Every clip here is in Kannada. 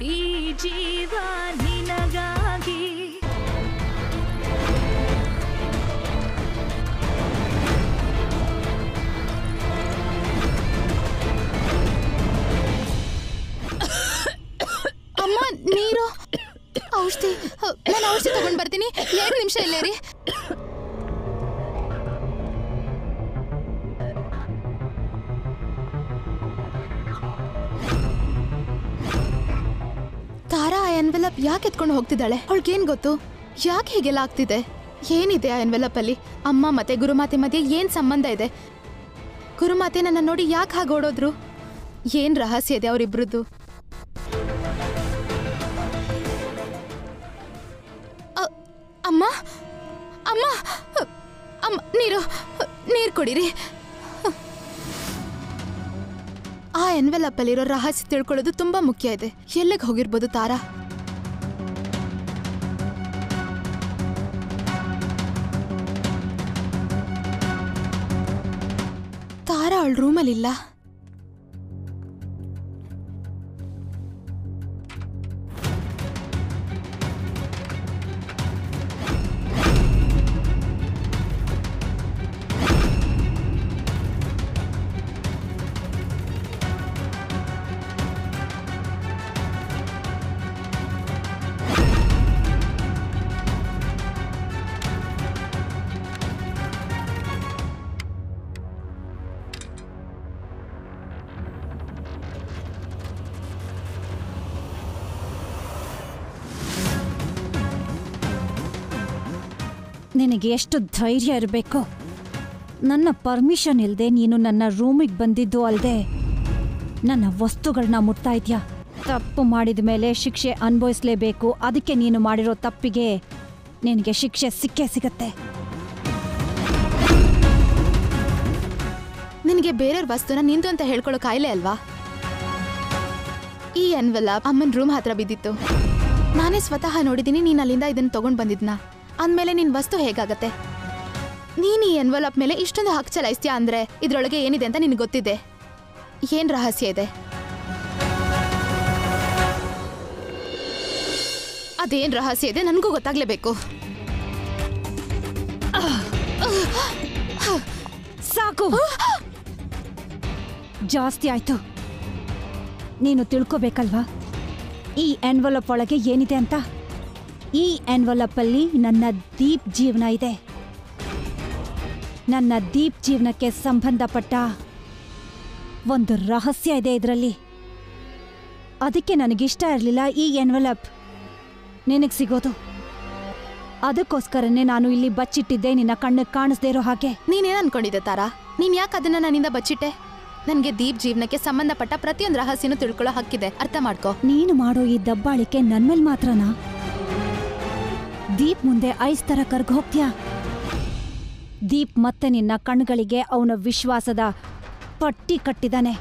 ಈ ಜೀವ ನಿನಗಾಗಿ ಅಮ್ಮ ನೀರು ಔಷಧಿ ನಾನು ಔಷಧಿ ತಗೊಂಡ್ ಬರ್ತೀನಿ ಎರಡು ನಿಮಿಷ ಇಲ್ಲೇ ರೀ ತಾರಾ ಆ ಎನ್ವೆಲಪ್ ಯಾಕೆ ಎತ್ಕೊಂಡು ಹೋಗ್ತಿದ್ದಾಳೆ ಅವಳಿಗೇನ್ ಗೊತ್ತು ಯಾಕೆ ಹೀಗೆಲ್ಲ ಆಗ್ತಿದೆ ಏನಿದೆ ಆ ಎನ್ವೆಲಪ್ ಅಲ್ಲಿ ಅಮ್ಮ ಮತ್ತೆ ಗುರುಮಾತೆ ಮಧ್ಯೆ ಏನ್ ಸಂಬಂಧ ಇದೆ ಗುರುಮಾತೆ ನನ್ನ ನೋಡಿ ಯಾಕೆ ಹಾಗೆ ಓಡೋದ್ರು ಏನ್ ರಹಸ್ಯ ಇದೆ ಅವರಿಬ್ರದ್ದು ಅ- ಅಮ್ಮ ಅಮ್ಮ ಅಮ್ಮ ನೀರು ನೀರು ಕೊಡಿರಿ ಆ ಎನ್ವೆಲಪ್ ಅಲ್ಲಿರೋ ರಹಸ್ಯ ತಿಳ್ಕೊಳ್ಳೋದು ತುಂಬಾ ಮುಖ್ಯ ಇದೆ ಎಲ್ಲಿಗೆ ಹೋಗಿರ್ಬೋದು ತಾರಾ ತಾರಾ ಅವಳ ರೂಮಲ್ಲಿಲ್ಲ ನಿನಗೆ ಎಷ್ಟು ಧೈರ್ಯ ಇರಬೇಕು ನನ್ನ ಪರ್ಮಿಷನ್ ಇಲ್ಲದೆ ನೀನು ನನ್ನ ರೂಮಿಗೆ ಬಂದಿದ್ದು ಅಲ್ಲದೆ ನನ್ನ ವಸ್ತುಗಳನ್ನ ಮುಟ್ತಾ ಇದೆಯಾ ತಪ್ಪು ಮಾಡಿದ ಮೇಲೆ ಶಿಕ್ಷೆ ಅನುಭವಿಸ್ಲೇಬೇಕು ಅದಕ್ಕೆ ನೀನು ಮಾಡಿರೋ ತಪ್ಪಿಗೆ ನಿನಗೆ ಶಿಕ್ಷೆ ಸಿಕ್ಕೇ ಸಿಗತ್ತೆ ನಿನಗೆ ಬೇರೆಯವ್ರ ವಸ್ತುನ ನಿಂದು ಅಂತ ಹೇಳ್ಕೊಳ್ಳೋ ಕಾಯಿಲೆ ಅಲ್ವಾ ಈ ಎನ್ವೆಲಪ್ ಅಮ್ಮನ ರೂಮ್ ಹತ್ರ ಬಿದ್ದಿತ್ತು ನಾನೇ ಸ್ವತಃ ನೋಡಿದ್ದೀನಿ ನೀನು ಅಲ್ಲಿಂದ ಇದನ್ನ ತಗೊಂಡ್ ಬಂದಿದ್ನ ಅಂದ್ಮೇಲೆ ನಿನ್ ವಸ್ತು ಹೇಗಾಗತ್ತೆ ನೀನ್ ಈ ಎನ್ವೆಲಪ್ ಮೇಲೆ ಇಷ್ಟೊಂದು ಹಕ್ ಚಲಾಯಿಸ್ತೀಯಾ ಅಂದ್ರೆ ಇದ್ರೊಳಗೆ ಏನಿದೆ ಅಂತ ನಿನಗೆ ಗೊತ್ತಿದೆ ಏನ್ ರಹಸ್ಯ ಇದೆ ಅದೇನ್ ರಹಸ್ಯ ಇದೆ ನನಗೂ ಗೊತ್ತಾಗ್ಲೇಬೇಕು ಸಾಕು ಜಾಸ್ತಿ ಆಯ್ತು ನೀನು ತಿಳ್ಕೋಬೇಕಲ್ವಾ ಈ ಎನ್ವಲಪ್ ಒಳಗೆ ಏನಿದೆ ಅಂತ ಈ ಎನ್ವಲಪ್ ಅಲ್ಲಿ ನನ್ನ ದೀಪ್ ಜೀವನ ಇದೆ ನನ್ನ ದೀಪ್ ಜೀವನಕ್ಕೆ ಸಂಬಂಧಪಟ್ಟ ಒಂದು ರಹಸ್ಯ ಇದೆ ಇದರಲ್ಲಿ ಅದಕ್ಕೆ ನನಗಿಷ್ಟ ಇರಲಿಲ್ಲ ಈ ಎನ್ವಲಪ್ ನಿನಗೆ ಸಿಗೋದು ಅದಕ್ಕೋಸ್ಕರನೇ ನಾನು ಇಲ್ಲಿ ಬಚ್ಚಿಟ್ಟಿದ್ದೆ ನಿನ್ನ ಕಣ್ಣಿಗೆ ಕಾಣಿಸ್ದೇ ಇರೋ ಹಾಗೆ ನೀನೇನ್ ಅನ್ಕೊಂಡಿದ್ದೆ ತಾರಾ ನೀನ್ ಯಾಕೆ ಅದನ್ನ ನನ್ನಿಂದ ಬಚ್ಚಿಟ್ಟೆ ನನ್ಗೆ ದೀಪ್ ಜೀವನಕ್ಕೆ ಸಂಬಂಧಪಟ್ಟ ಪ್ರತಿಯೊಂದು ರಹಸ್ಯನೂ ತಿಳ್ಕೊಳ್ಳೋ ಹಕ್ಕಿದೆ ಅರ್ಥ ಮಾಡ್ಕೋ ನೀನು ಮಾಡೋ ಈ ದಬ್ಬಾಳಿಕೆ ನನ್ಮೇಲ್ ಮಾತ್ರನಾ ದೀಪ್ ಮುಂದೆ ಐಸ್ ತರ ಕರ್ಗ್ ಹೋಗ್ತ್ಯಾ ದೀಪ್ ಮತ್ತೆ ನಿನ್ನ ಕಣ್ಗಳಿಗೆ ಅವನ ವಿಶ್ವಾಸದ ಪಟ್ಟಿ ಕಟ್ಟಿದಾನೆ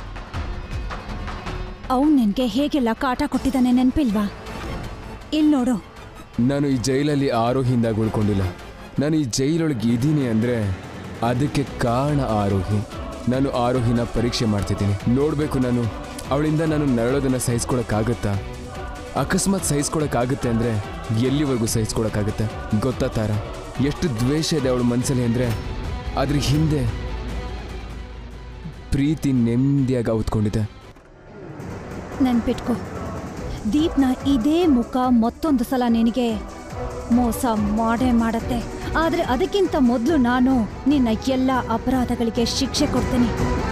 ಅವನ್ ನಿನ್ಗೆ ಹೇಗೆಲ್ಲ ಕಾಟ ಕೊಟ್ಟಿದ್ದಾನೆ ನೆನ್ಪಿಲ್ವಾ ಇಲ್ ನೋಡು ನಾನು ಈ ಜೈಲಲ್ಲಿ ಆರೋಹಿಯಿಂದ ಉಳ್ಕೊಂಡಿಲ್ಲ ನಾನು ಈ ಜೈಲೊಳಗೆ ಇದ್ದೀನಿ ಅಂದರೆ ಅದಕ್ಕೆ ಕಾರಣ ಆರೋಹಿ ನಾನು ಆರೋಹಿನ ಪರೀಕ್ಷೆ ಮಾಡ್ತಿದ್ದೀನಿ ನೋಡಬೇಕು ನಾನು ಅವಳಿಂದ ನಾನು ನರಳೋದನ್ನು ಸಹಿಸ್ಕೊಳಕ್ಕಾಗತ್ತಾ ಅಕಸ್ಮಾತ್ ಸಹಿಸ್ಕೊಳಕ್ಕಾಗುತ್ತೆ ಅಂದರೆ ಎಲ್ಲಿವರೆಗೂ ಸಹಿಸ್ಕೊಳಕ್ಕಾಗತ್ತೆ ಗೊತ್ತಾ ತಾರ ಎಷ್ಟು ದ್ವೇಷ ಇದೆ ಅವಳ ಮನಸ್ಸಲ್ಲಿ ಅಂದರೆ ಅದ್ರ ಹಿಂದೆ ಪ್ರೀತಿ ನೆಮ್ಮದಿಯಾಗಿ ಔತ್ಕೊಂಡಿದೆ ನೆನ್ಪಿಟ್ಕೋ ದೀಪ್ನ ಇದೇ ಮುಖ ಮತ್ತೊಂದು ಸಲ ನಿನಗೆ ಮೋಸ ಮಾಡೇ ಮಾಡತ್ತೆ ಆದ್ರೆ ಅದಕ್ಕಿಂತ ಮೊದಲು ನಾನು ನಿನ್ನ ಎಲ್ಲ ಅಪರಾಧಗಳಿಗೆ ಶಿಕ್ಷೆ ಕೊಡ್ತೀನಿ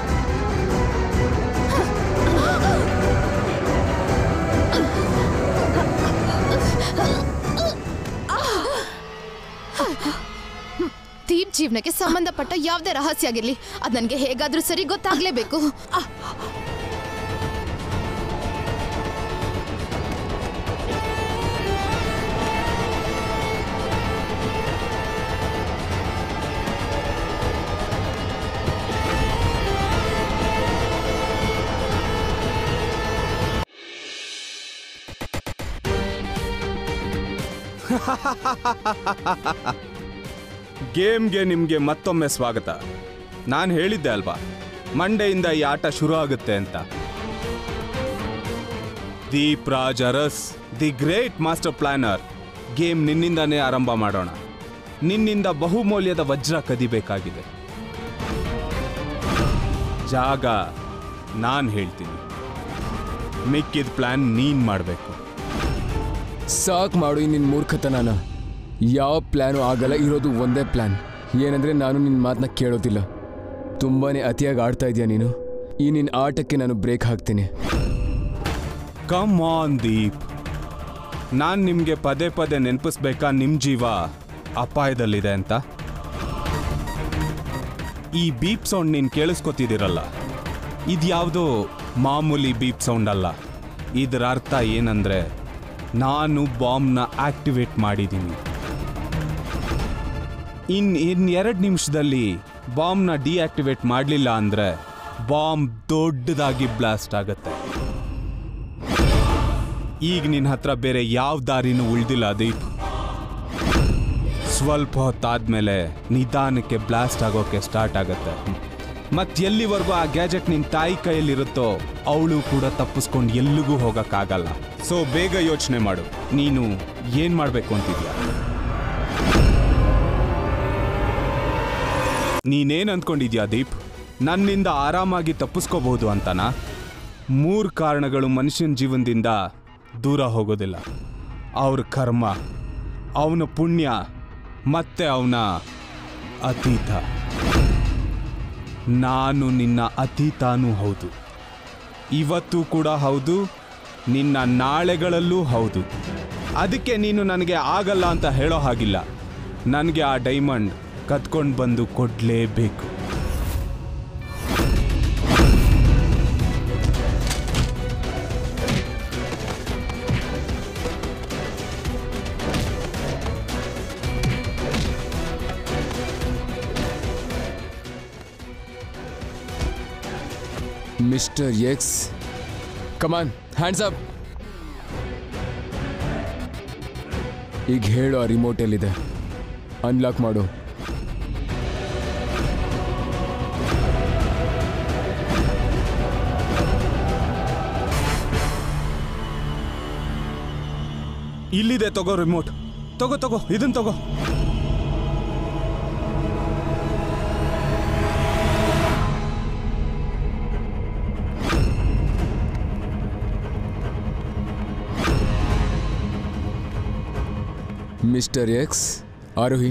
ದೀಪ್ ಜೀವನಕ್ಕೆ ಸಂಬಂಧಪಟ್ಟ ಯಾವ್ದೇ ರಹಸ್ಯ ಆಗಿರ್ಲಿ ಅದ್ ನನ್ಗೆ ಹೇಗಾದ್ರೂ ಸರಿ ಗೊತ್ತಾಗ್ಲೇಬೇಕು ಅಹ್, ಗೇಮ್ಗೆ ನಿಮಗೆ ಮತ್ತೊಮ್ಮೆ ಸ್ವಾಗತ ನಾನು ಹೇಳಿದ್ದೆ ಅಲ್ವಾ ಮಂಡೆಯಿಂದ ಈ ಆಟ ಶುರು ಆಗುತ್ತೆ ಅಂತ Deep Raj Aras the great master planner game ನಿನ್ನಿಂದಾನೇ ಆರಂಭ ಮಾಡೋಣ ನಿನ್ನಿಂದ ಬಹುಮೌಲ್ಯದ ವಜ್ರ ಕದಿಬೇಕಾಗಿದೆ ಜಾಗ ನಾನು ಹೇಳ್ತೀನಿ ಮಿಕ್ಕಿದ ಪ್ಲಾನ್ ನೀನ್ ಮಾಡಬೇಕು ಸಾಕ್ ಮಾಡು ಈ ನಿನ್ನ ಮೂರ್ಖತನನ ಯಾವ ಪ್ಲ್ಯಾನು ಆಗಲ್ಲ ಇರೋದು ಒಂದೇ ಪ್ಲ್ಯಾನ್ ಏನಂದ್ರೆ ನಾನು ನಿನ್ನ ಮಾತನ್ನ ಕೇಳೋದಿಲ್ಲ ತುಂಬಾನೇ ಅತಿಯಾಗಿ ಆಡ್ತಾ ಇದೀಯ ನೀನು ಈ ನಿನ್ನ ಆಟಕ್ಕೆ ನಾನು ಬ್ರೇಕ್ ಹಾಕ್ತೀನಿ ಕಮ್ ಆನ್ ದೀಪ್ ನಾನು ನಿಮಗೆ ಪದೇ ಪದೇ ನೆನಪಿಸ್ಬೇಕಾ ನಿಮ್ಮ ಜೀವ ಅಪಾಯದಲ್ಲಿದೆ ಅಂತ ಈ ಬೀಪ್ ಸೌಂಡ್ ನೀನು ಕೇಳಿಸ್ಕೊತಿದ್ದೀರಲ್ಲ ಇದ್ಯಾವುದೋ ಮಾಮೂಲಿ ಬೀಪ್ ಸೌಂಡ್ ಅಲ್ಲ ಇದರ ಅರ್ಥ ಏನಂದ್ರೆ ನಾನು ಬಾಂಬ್ನ ಆಕ್ಟಿವೇಟ್ ಮಾಡಿದ್ದೀನಿ ಇನ್ ಇನ್ ಎರಡು ನಿಮಿಷದಲ್ಲಿ ಬಾಂಬ್ನ ಡಿಆಕ್ಟಿವೇಟ್ ಮಾಡಲಿಲ್ಲ ಅಂದರೆ ಬಾಂಬ್ ದೊಡ್ಡದಾಗಿ ಬ್ಲಾಸ್ಟ್ ಆಗುತ್ತೆ ಈಗ ನಿನ್ನ ಹತ್ರ ಬೇರೆ ಯಾವ ದಾರಿನೂ ಉಳ್ದಿಲ್ಲ ದೀಪ್ ಸ್ವಲ್ಪ ಹೊತ್ತಾದ್ಮೇಲೆ ನಿಧಾನಕ್ಕೆ ಬ್ಲಾಸ್ಟ್ ಆಗೋಕೆ ಸ್ಟಾರ್ಟ್ ಆಗುತ್ತೆ ಮತ್ ಎಲ್ಲಿವರೆಗೂ ಆ ಗ್ಯಾಜೆಟ್ ನಿನ್ ತಾಯಿ ಕೈಯಲ್ಲಿರುತ್ತೋ ಅವಳು ಕೂಡ ತಪ್ಪಿಸ್ಕೊಂಡು ಎಲ್ಲಿಗೂ ಹೋಗಕ್ಕಾಗಲ್ಲ ಸೊ ಬೇಗ ಯೋಚನೆ ಮಾಡು ನೀನು ಏನ್ ಮಾಡ್ಬೇಕು ಅಂತಿದ್ಯಾ ನೀನೇನ್ ಅಂದ್ಕೊಂಡಿದ್ಯಾ ದೀಪ್ ನನ್ನಿಂದ ಆರಾಮಾಗಿ ತಪ್ಪಿಸ್ಕೋಬಹುದು ಅಂತನಾ ಮೂರು ಕಾರಣಗಳು ಮನುಷ್ಯನ ಜೀವನದಿಂದ ದೂರ ಹೋಗೋದಿಲ್ಲ ಅವ್ರ ಕರ್ಮ ಅವನ ಪುಣ್ಯ ಮತ್ತೆ ಅವನ ಅತೀತ ನಾನು ನಿನ್ನ ಅತೀತಾನೂ ಹೌದು ಇವತ್ತು ಕೂಡ ಹೌದು ನಿನ್ನ ನಾಳೆಗಳಲ್ಲೂ ಹೌದು ಅದಕ್ಕೆ ನೀನು ನನಗೆ ಆಗಲ್ಲ ಅಂತ ಹೇಳೋ ಹಾಗಿಲ್ಲ ನನಗೆ ಆ ಡೈಮಂಡ್ ಕತ್ಕೊಂಡು ಬಂದು ಕೊಡಲೇಬೇಕು mister X come on hands up ಈಗ ಹೇಳು ಆ ರಿಮೋಟ್ ಎಲ್ಲಿದೆ ಅನ್ಲಾಕ್ ಮಾಡು ಇಲ್ಲಿದೆ ತಗೋ ರಿಮೋಟ್ ತಗೋ ತಗೋ ಇದನ್ ತಗೋ ಮಿಸ್ಟರ್ ಎಕ್ಸ್ ಆರೋಹಿ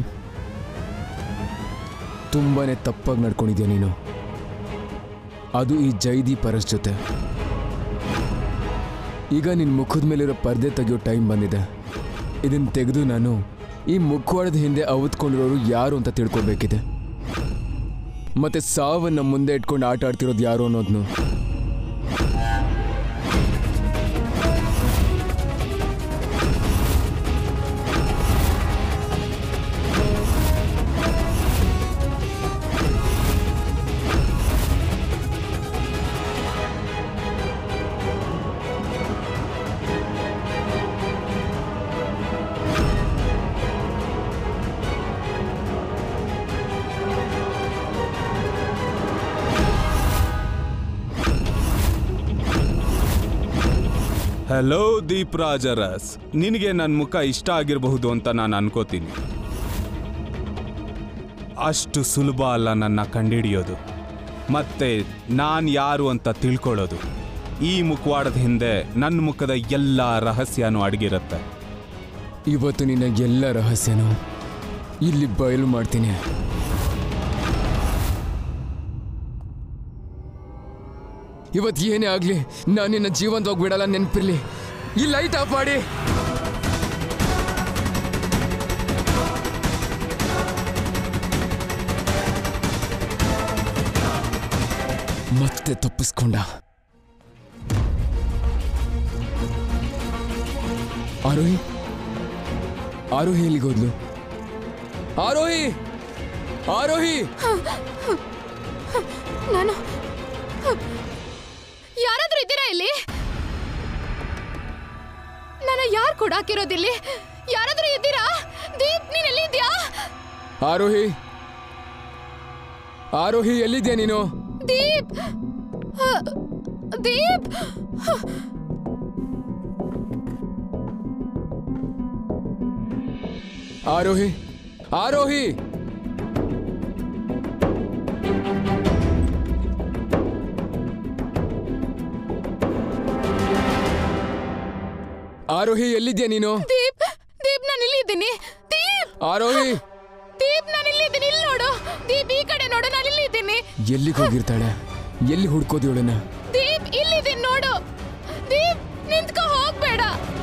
ತುಂಬಾನೇ ತಪ್ಪಾಗಿ ನಡ್ಕೊಂಡಿದ್ಯಾ ನೀನು ಅದು ಈ ಜೈದೀಪ್ ಅರಸ್ ಜೊತೆ ಈಗ ನಿನ್ನ ಮುಖದ ಮೇಲಿರೋ ಪರ್ದೆ ತೆಗೆಯೋ ಟೈಮ್ ಬಂದಿದೆ ಇದನ್ನು ತೆಗೆದು ನಾನು ಈ ಮುಖವಾಡದ ಹಿಂದೆ ಅವತ್ಕೊಂಡಿರೋರು ಯಾರು ಅಂತ ತಿಳ್ಕೊಬೇಕಿದೆ ಮತ್ತೆ ಸಾವನ್ನ ಮುಂದೆ ಇಟ್ಕೊಂಡು ಆಟ ಆಡ್ತಿರೋದು ಯಾರು ಅನ್ನೋದನ್ನು ಹಲೋ ದೀಪ್ ರಾಜರಸ್ ನಿನಗೆ ನನ್ನ ಮುಖ ಇಷ್ಟ ಆಗಿರಬಹುದು ಅಂತ ನಾನು ಅನ್ಕೋತೀನಿ ಅಷ್ಟು ಸುಲಭ ಅಲ್ಲ ನನ್ನ ಕಂಡಿಡಿಯೋದು ಮತ್ತೆ ನಾನು ಯಾರು ಅಂತ ತಿಳ್ಕೊಳ್ಳೋದು ಈ ಮುಖವಾಡದ ಹಿಂದೆ ನನ್ನ ಮುಖದ ಎಲ್ಲ ರಹಸ್ಯನೂ ಅಡಗಿರುತ್ತೆ ಇವತ್ತು ನಿನ್ನ ಎಲ್ಲ ರಹಸ್ಯನೂ ಇಲ್ಲಿ ಬಯಲು ಮಾಡ್ತೀನಿ ಇವತ್ತು ಏನೇ ಆಗ್ಲಿ ನಾನು ನಿನ್ನ ಜೀವಂತವಾಗಿ ಬಿಡಲ್ಲ ನೆನಪಿರ್ಲಿ ಈ ಲೈಟ್ ಆಫ್ ಮಾಡಿ ಮತ್ತೆ ತಪ್ಪಿಸ್ಕೊಂಡ ಆರೋಹಿ ಆರೋಹಿ ಎಲ್ಲಿಗೆ ಹೋದ್ಲು ಆರೋಹಿ ಆರೋಹಿ ನಾನು ಯಾರಾದ್ರೂ ಇದ್ದೀರಾ ಇಲ್ಲಿ ನಾನು ಯಾರು ಕೂಡ ಹಾಕಿರೋದಿಲ್ಲಿ ಯಾರಾದ್ರೂ ಇದ್ದೀರಾ ದೀಪ್ ನೀನ್ ಎಲ್ಲಿದ್ಯಾ ಆರೋಹಿ ಆರೋಹಿ ಎಲ್ಲಿದ್ಯಾ ನೀನು ದೀಪ್ ಹ, ದೀಪ್ ಆರೋಹಿ ಆರೋಹಿ ಆರೋಹಿ ಎಲ್ಲಿದ್ಯಾ ನೀನು ದೀಪ್ ದೀಪ್ ನಾನು ಇಲ್ಲಿದ್ದೀನಿ ದೀಪ್ ಆರೋಹಿ ದೀಪ್ ನಾನು ಇಲ್ಲಿದ್ದೀನಿ ಇಲ್ಲಿ ನೋಡು ದೀಪ್ ಈ ಕಡೆ ನೋಡು ನಾನು ಇಲ್ಲಿದ್ದೀನಿ ಎಲ್ಲಿಗೆ ಹೋಗಿರ್ತಾಳೆ ಎಲ್ಲಿ ಹುಡ್ಕೋದು ಇವಳನ್ನ ದೀಪ್ ಇಲ್ಲಿದ್ದೀನಿ ನೋಡು ದೀಪ್ ನಿಂತ್ಕೋ ಹೋಗ್ಬೇಡ